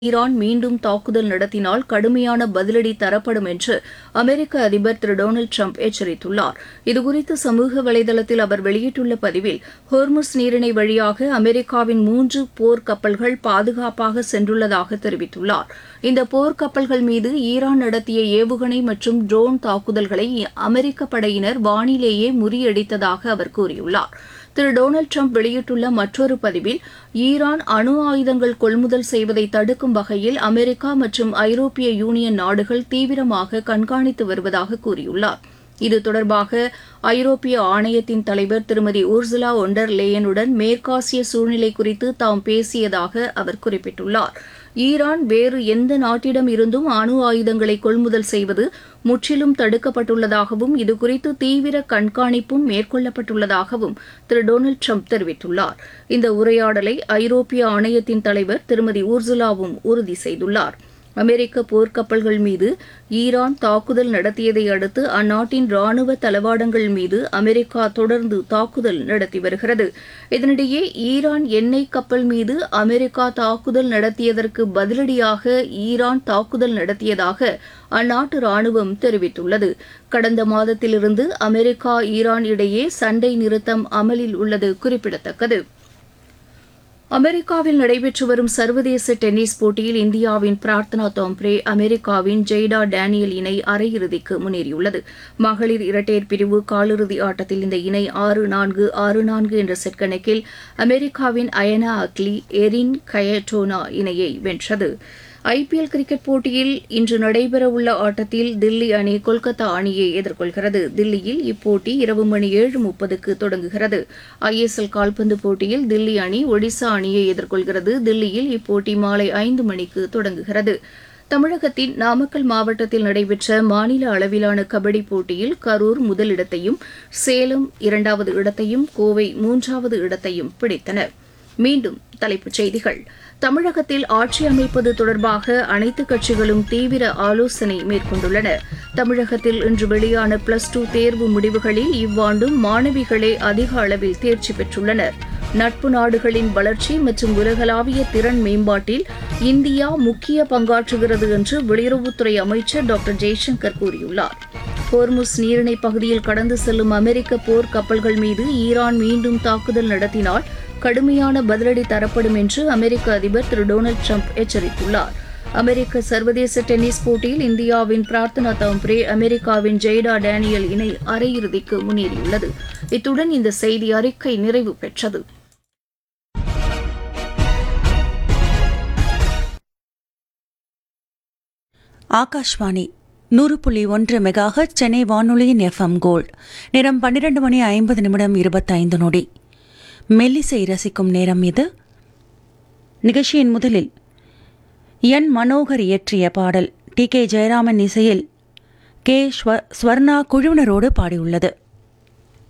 Iran மீண்டும் தாக்குதல் நடத்தினால் கடுமையான பதிலடி தரப்படும் என்று அமெரிக்க அதிபர் திரு டொனால்டு ட்ரம்ப் எச்சரித்துள்ளார் இதுகுறித்து சமூக வலைதளத்தில் அவர் வெளியிட்டுள்ள பதிவில் ஹோர்முஸ் நீரிணை வழியாக அமெரிக்காவின் மூன்று போர் கப்பல்கள் பாதுகாப்பாக சென்றுள்ளதாக தெரிவித்துள்ளார் இந்த போர் கப்பல்கள் மீது ஈரான் நடத்திய ஏவுகணை மற்றும் ட்ரோன் தாக்குதல்களை அமெரிக்க படையினர் வானிலேயே முறியடித்ததாக அவர் கூறியுள்ளார் திரு டொனால்டு ட்ரம்ப் வெளியிட்டுள்ள மற்றொரு பதிவில் ஈரான் அணு ஆயுதங்கள் கொள்முதல் செய்வதை தடுக்கும் வகையில் அமெரிக்கா மற்றும் ஐரோப்பிய யூனியன் நாடுகள் தீவிரமாக கண்காணித்து வருவதாக கூறியுள்ளார் இது தொடர்பாக ஐரோப்பிய ஆணையத்தின் தலைவர் திருமதி ஊர்சுலா ஒண்டர் லேயனுடன் மேற்காசிய சூழ்நிலை குறித்து தாம் பேசியதாக அவர் குறிப்பிட்டுள்ளார் ஈரான் வேறு எந்த நாட்டிடம் இருந்தும் அணு ஆயுதங்களை கொள்முதல் செய்வது முற்றிலும் தடுக்கப்பட்டுள்ளதாகவும் இதுகுறித்து தீவிர கண்காணிப்பும் மேற்கொள்ளப்பட்டுள்ளதாகவும் திரு டொனால்டு ட்ரம்ப் தெரிவித்துள்ளார் இந்த உரையாடலை ஐரோப்பிய ஆணையத்தின் தலைவர் திருமதி ஊர்சுலாவும் உறுதி செய்துள்ளார் அமெரிக்க போர்க்கப்பல்கள் மீது ஈரான் தாக்குதல் நடத்தியதை அடுத்து அந்நாட்டின் ராணுவ தளவாடங்கள் மீது அமெரிக்கா தொடர்ந்து தாக்குதல் நடத்தி வருகிறது இதனிடையே ஈரான் எண்ணெய் கப்பல் மீது அமெரிக்கா தாக்குதல் நடத்தியதற்கு பதிலடியாக ஈரான் தாக்குதல் நடத்தியதாக அந்நாட்டு ராணுவம் தெரிவித்துள்ளது கடந்த மாதத்திலிருந்து அமெரிக்கா ஈரான் இடையே சண்டை நிறுத்தம் அமலில் உள்ளது குறிப்பிடத்தக்கது அமெரிக்காவில் நடைபெற்று வரும் சர்வதேச டென்னிஸ் போட்டியில் இந்தியாவின் பிரார்த்தனா தோம்ப்ரே அமெரிக்காவின் ஜெய்டா டேனியல் இணை அரையிறுதிக்கு முன்னேறியுள்ளது மகளிர் இரட்டையர் பிரிவு காலிறுதி ஆட்டத்தில் இந்த இணை ஆறு நான்கு ஆறு நான்கு என்ற செட் கணக்கில் அமெரிக்காவின் அயனா அக்லி எரின் கயட்டோனா இணையை வென்றது ஐபிஎல் கிரிக்கெட் போட்டியில் இன்று நடைபெறவுள்ள ஆட்டத்தில் தில்லி அணி கொல்கத்தா அணியை எதிர்கொள்கிறது தில்லியில் இப்போட்டி இரவு மணி ஏழு முப்பதுக்கு தொடங்குகிறது ஐஎஸ்எல் கால்பந்து போட்டியில் தில்லி அணி ஒடிசா அணியை எதிர்கொள்கிறது தில்லியில் இப்போட்டி மாலை ஐந்து மணிக்கு தொடங்குகிறது தமிழகத்தின் நாமக்கல் மாவட்டத்தில் நடைபெற்ற மாநில அளவிலான கபடி போட்டியில் கரூர் முதலிடத்தையும் சேலம் இரண்டாவது இடத்தையும் கோவை மூன்றாவது இடத்தையும் பிடித்தன மீண்டும் தலைப்புச் செய்திகள் தமிழகத்தில் ஆட்சி அமைப்பது தொடர்பாக அனைத்து கட்சிகளும் தீவிர ஆலோசனை மேற்கொண்டுள்ளன தமிழகத்தில் இன்று வெளியான பிளஸ் டூ தேர்வு முடிவுகளில் இவ்வாண்டும் மாணவிகளே அதிக அளவில் தேர்ச்சி பெற்றுள்ளனர் நட்பு நாடுகளின் வளர்ச்சி மற்றும் உலகளாவிய திறன் மேம்பாட்டில் இந்தியா முக்கிய பங்காற்றுகிறது என்று வெளியுறவுத்துறை அமைச்சர் டாக்டர் ஜெய்சங்கர் கூறியுள்ளார் ஹோர்முஸ் நீரிணை பகுதியில் கடந்து செல்லும் அமெரிக்க போர் கப்பல்கள் மீது ஈரான் மீண்டும் தாக்குதல் நடத்தினால் கடுமையான பதிலடி தரப்படும் என்று அமெரிக்க அதிபர் திரு டொனால்டு ட்ரம்ப் எச்சரித்துள்ளார் அமெரிக்க சர்வதேச டென்னிஸ் போட்டியில் இந்தியாவின் பிரார்த்தனா தாம்ப்ரே அமெரிக்காவின் ஜெய்டா டேனியல் இணை அரையிறுதிக்கு முன்னேறியுள்ளது இத்துடன் இந்த செய்தி அறிக்கை நிறைவு பெற்றது ஆகாஷ்வாணி நூறு புள்ளி ஒன்று மெகாக சென்னை வானொலியின் எஃப்எம் கோல்ட் நேரம் பன்னிரண்டு மணி ஐம்பது நிமிடம் இருபத்தைந்து நொடி மெல்லிசை ரசிக்கும் நேரம் இது நிகழ்ச்சியின் முதலில் என் மனோகர் இயற்றிய பாடல் டி கே ஜெயராமன் இசையில் கே ஸ்வர்ணா குழுவினரோடு பாடியுள்ளது